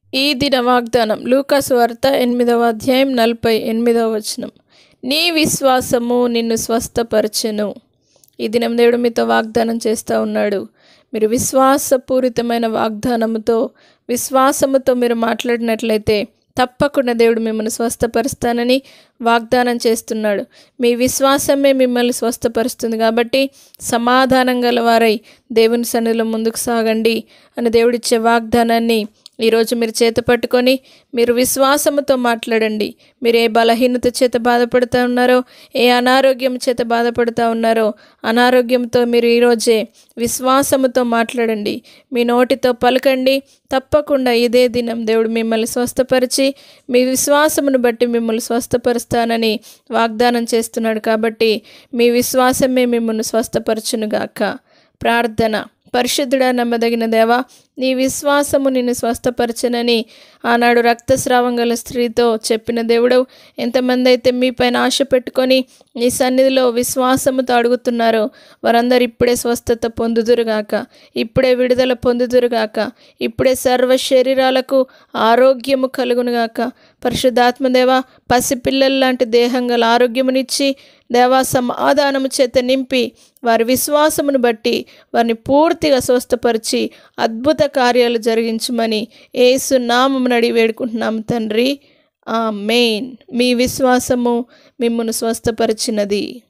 ఈ దిన వాగ్దానం లూకాసు వార్త ఎనిమిదవ అధ్యాయం నలభై ఎనిమిదవ వచనం నీ విశ్వాసము నిన్ను స్వస్థపరచెను ఈ దినం దేవుడు మీతో వాగ్దానం చేస్తూ ఉన్నాడు మీరు విశ్వాసపూరితమైన వాగ్దానముతో విశ్వాసముతో మీరు మాట్లాడినట్లయితే తప్పకుండా దేవుడు మిమ్మల్ని స్వస్థపరుస్తానని వాగ్దానం చేస్తున్నాడు మీ విశ్వాసమే మిమ్మల్ని స్వస్థపరుస్తుంది కాబట్టి సమాధానం గలవారై దేవుని సన్నిధిలో ముందుకు సాగండి అని దేవుడిచ్చే వాగ్దానాన్ని ఈరోజు మీరు చేత పట్టుకొని మీరు విశ్వాసముతో మాట్లాడండి మీరు ఏ బలహీనత చేత బాధపడుతూ ఉన్నారో ఏ అనారోగ్యం చేత బాధపడుతూ ఉన్నారో అనారోగ్యంతో మీరు ఈరోజే విశ్వాసముతో మాట్లాడండి మీ నోటితో పలకండి తప్పకుండా ఇదే దినం దేవుడు మిమ్మల్ని స్వస్థపరిచి మీ విశ్వాసమును బట్టి మిమ్మల్ని స్వస్థపరుస్తానని వాగ్దానం చేస్తున్నాడు కాబట్టి మీ విశ్వాసమే మిమ్మల్ని స్వస్థపరచునుగాక ప్రార్థన పరిశుద్ధుడా నమ్మదగిన దేవా నీ విశ్వాసము నిన్ను స్వస్థపరచనని ఆనాడు రక్తస్రావం గల స్త్రీతో చెప్పిన దేవుడు ఎంతమంది అయితే మీ పైన ఆశ పెట్టుకొని నీ సన్నిధిలో విశ్వాసముతో అడుగుతున్నారో వారందరూ ఇప్పుడే స్వస్థత పొందుదురుగాక ఇప్పుడే విడుదల పొందుదురుగాక ఇప్పుడే సర్వ శరీరాలకు ఆరోగ్యము కలుగునుగాక పరిశుద్ధాత్మదేవ పసిపిల్లల లాంటి దేహం గల ఆరోగ్యమునిచ్చి దేవా సమాధానము చేత నింపి వారి విశ్వాసమును బట్టి వారిని పూర్తిగా స్వస్థపరిచి అద్భుత కార్యాలు జరిగించమని ఏసు నామమును అడిగి వేడుకుంటున్నాము తండ్రి ఆ మెయిన్ మీ విశ్వాసము మిమ్మల్ని స్వస్థపరిచినది